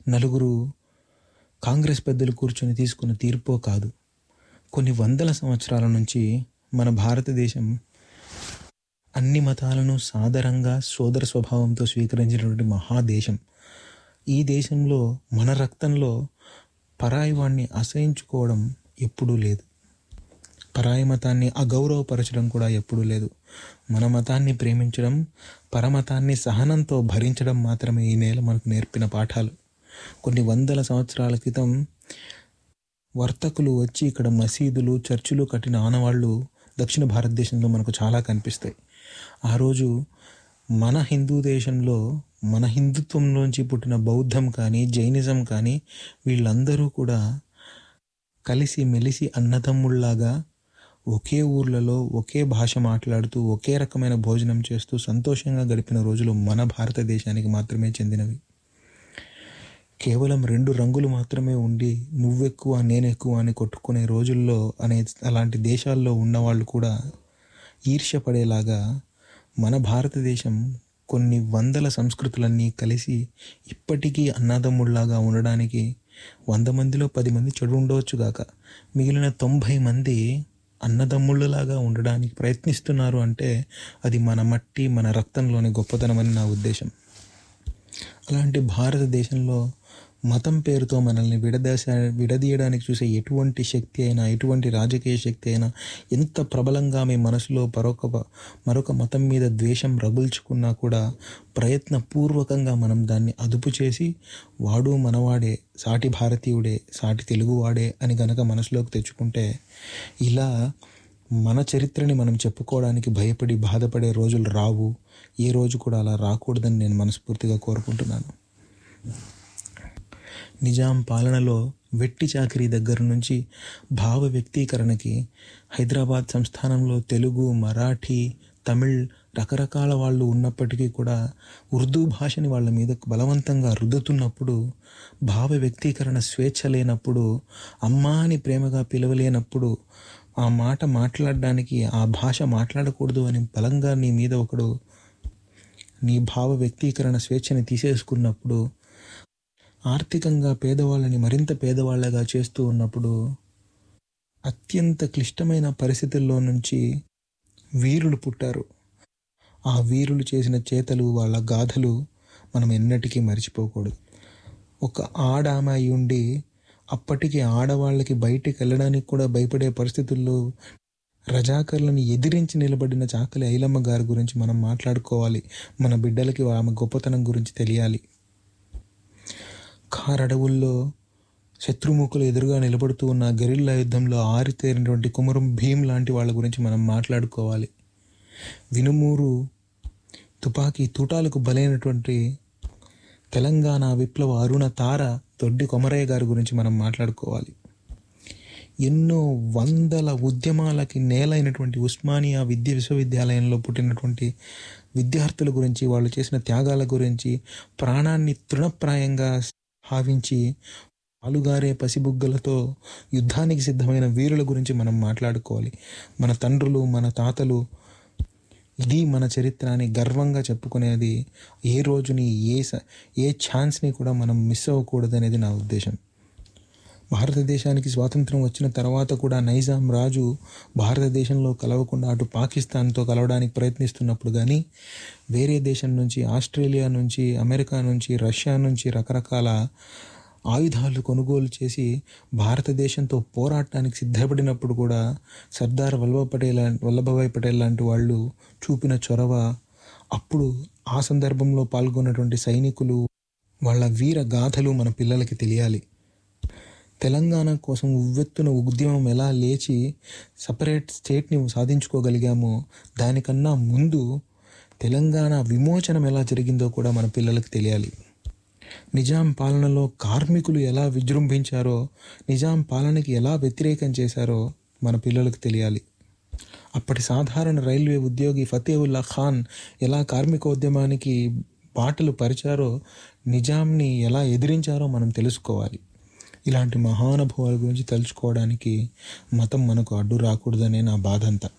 నలుగురు కాంగ్రెస్ పెద్దలు కూర్చొని తీసుకున్న తీర్పో కాదు కొన్ని వందల సంవత్సరాల నుంచి మన భారతదేశం అన్ని మతాలను సాదరంగా సోదర స్వభావంతో స్వీకరించినటువంటి మహాదేశం ఈ దేశంలో మన రక్తంలో పరాయి వాణ్ణి అసహించుకోవడం ఎప్పుడూ లేదు పరాయి మతాన్ని అగౌరవపరచడం కూడా ఎప్పుడూ లేదు మన మతాన్ని ప్రేమించడం పరమతాన్ని సహనంతో భరించడం మాత్రమే ఈ నేల మనకు నేర్పిన పాఠాలు కొన్ని వందల సంవత్సరాల క్రితం వర్తకులు వచ్చి ఇక్కడ మసీదులు చర్చిలు కట్టిన ఆనవాళ్ళు దక్షిణ భారతదేశంలో మనకు చాలా కనిపిస్తాయి ఆ రోజు మన హిందూ దేశంలో మన హిందుత్వంలోంచి పుట్టిన బౌద్ధం కానీ జైనిజం కానీ వీళ్ళందరూ కూడా కలిసి మెలిసి అన్నదమ్ముళ్లాగా ఒకే ఊర్లలో ఒకే భాష మాట్లాడుతూ ఒకే రకమైన భోజనం చేస్తూ సంతోషంగా గడిపిన రోజులు మన భారతదేశానికి మాత్రమే చెందినవి కేవలం రెండు రంగులు మాత్రమే ఉండి నువ్వెక్కువ నేనెక్కువ అని కొట్టుకునే రోజుల్లో అనే అలాంటి దేశాల్లో ఉన్నవాళ్ళు కూడా ఈర్ష్యపడేలాగా మన భారతదేశం కొన్ని వందల సంస్కృతులన్నీ కలిసి ఇప్పటికీ అన్నదమ్ముళ్లాగా ఉండడానికి వంద మందిలో పది మంది చెడు ఉండవచ్చు గాక మిగిలిన తొంభై మంది అన్నదమ్ముళ్ళలాగా ఉండడానికి ప్రయత్నిస్తున్నారు అంటే అది మన మట్టి మన రక్తంలోని గొప్పతనమని నా ఉద్దేశం అలాంటి భారతదేశంలో మతం పేరుతో మనల్ని విడదశ విడదీయడానికి చూసే ఎటువంటి శక్తి అయినా ఎటువంటి రాజకీయ శక్తి అయినా ఎంత ప్రబలంగా మీ మనసులో మరొక మరొక మతం మీద ద్వేషం రగుల్చుకున్నా కూడా ప్రయత్నపూర్వకంగా మనం దాన్ని అదుపు చేసి వాడు మనవాడే సాటి భారతీయుడే సాటి తెలుగువాడే అని గనక మనసులోకి తెచ్చుకుంటే ఇలా మన చరిత్రని మనం చెప్పుకోవడానికి భయపడి బాధపడే రోజులు రావు ఏ రోజు కూడా అలా రాకూడదని నేను మనస్ఫూర్తిగా కోరుకుంటున్నాను నిజాం పాలనలో వెట్టి చాకరీ దగ్గర నుంచి భావ వ్యక్తీకరణకి హైదరాబాద్ సంస్థానంలో తెలుగు మరాఠీ తమిళ్ రకరకాల వాళ్ళు ఉన్నప్పటికీ కూడా ఉర్దూ భాషని వాళ్ళ మీద బలవంతంగా రుద్దుతున్నప్పుడు భావ వ్యక్తీకరణ స్వేచ్ఛ లేనప్పుడు అమ్మా అని ప్రేమగా పిలవలేనప్పుడు ఆ మాట మాట్లాడడానికి ఆ భాష మాట్లాడకూడదు అని బలంగా నీ మీద ఒకడు నీ భావ వ్యక్తీకరణ స్వేచ్ఛని తీసేసుకున్నప్పుడు ఆర్థికంగా పేదవాళ్ళని మరింత పేదవాళ్ళగా చేస్తూ ఉన్నప్పుడు అత్యంత క్లిష్టమైన పరిస్థితుల్లో నుంచి వీరులు పుట్టారు ఆ వీరులు చేసిన చేతలు వాళ్ళ గాథలు మనం ఎన్నటికీ మర్చిపోకూడదు ఒక ఆడామ అయి ఉండి అప్పటికి ఆడవాళ్ళకి బయటికి వెళ్ళడానికి కూడా భయపడే పరిస్థితుల్లో రజాకర్లను ఎదిరించి నిలబడిన చాకలి ఐలమ్మ గారి గురించి మనం మాట్లాడుకోవాలి మన బిడ్డలకి ఆమె గొప్పతనం గురించి తెలియాలి కార్ అడవుల్లో శత్రుముఖులు ఎదురుగా నిలబడుతూ ఉన్న గెరిల్లా యుద్ధంలో ఆరితేరినటువంటి కుమరం భీమ్ లాంటి వాళ్ళ గురించి మనం మాట్లాడుకోవాలి వినుమూరు తుపాకీ తూటాలకు బలైనటువంటి తెలంగాణ విప్లవ అరుణ తార దొడ్డి కొమరయ్య గారి గురించి మనం మాట్లాడుకోవాలి ఎన్నో వందల ఉద్యమాలకి నేలైనటువంటి ఉస్మానియా విద్య విశ్వవిద్యాలయంలో పుట్టినటువంటి విద్యార్థుల గురించి వాళ్ళు చేసిన త్యాగాల గురించి ప్రాణాన్ని తృణప్రాయంగా భావించి పాలుగారే పసిబుగ్గలతో యుద్ధానికి సిద్ధమైన వీరుల గురించి మనం మాట్లాడుకోవాలి మన తండ్రులు మన తాతలు ఇది మన చరిత్ర అని గర్వంగా చెప్పుకునేది ఏ రోజుని ఏ స ఏ ఛాన్స్ని కూడా మనం మిస్ అవ్వకూడదు అనేది నా ఉద్దేశం భారతదేశానికి స్వాతంత్రం వచ్చిన తర్వాత కూడా నైజాం రాజు భారతదేశంలో కలవకుండా అటు పాకిస్తాన్తో కలవడానికి ప్రయత్నిస్తున్నప్పుడు కానీ వేరే దేశం నుంచి ఆస్ట్రేలియా నుంచి అమెరికా నుంచి రష్యా నుంచి రకరకాల ఆయుధాలు కొనుగోలు చేసి భారతదేశంతో పోరాటానికి సిద్ధపడినప్పుడు కూడా సర్దార్ వల్లభ పటేల్ వల్లభభాయ్ పటేల్ లాంటి వాళ్ళు చూపిన చొరవ అప్పుడు ఆ సందర్భంలో పాల్గొన్నటువంటి సైనికులు వాళ్ళ వీర గాథలు మన పిల్లలకి తెలియాలి తెలంగాణ కోసం ఉవ్వెత్తున ఉద్యమం ఎలా లేచి సపరేట్ స్టేట్ని సాధించుకోగలిగామో దానికన్నా ముందు తెలంగాణ విమోచనం ఎలా జరిగిందో కూడా మన పిల్లలకు తెలియాలి నిజాం పాలనలో కార్మికులు ఎలా విజృంభించారో నిజాం పాలనకి ఎలా వ్యతిరేకం చేశారో మన పిల్లలకు తెలియాలి అప్పటి సాధారణ రైల్వే ఉద్యోగి ఫతేవుల్లా ఖాన్ ఎలా కార్మికోద్యమానికి బాటలు పరిచారో నిజాంని ఎలా ఎదిరించారో మనం తెలుసుకోవాలి ఇలాంటి మహానుభావుల గురించి తలుచుకోవడానికి మతం మనకు అడ్డు రాకూడదనే నా బాధ అంతా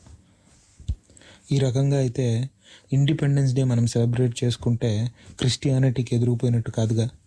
ఈ రకంగా అయితే ఇండిపెండెన్స్ డే మనం సెలబ్రేట్ చేసుకుంటే క్రిస్టియానిటీకి ఎదురుపోయినట్టు కాదుగా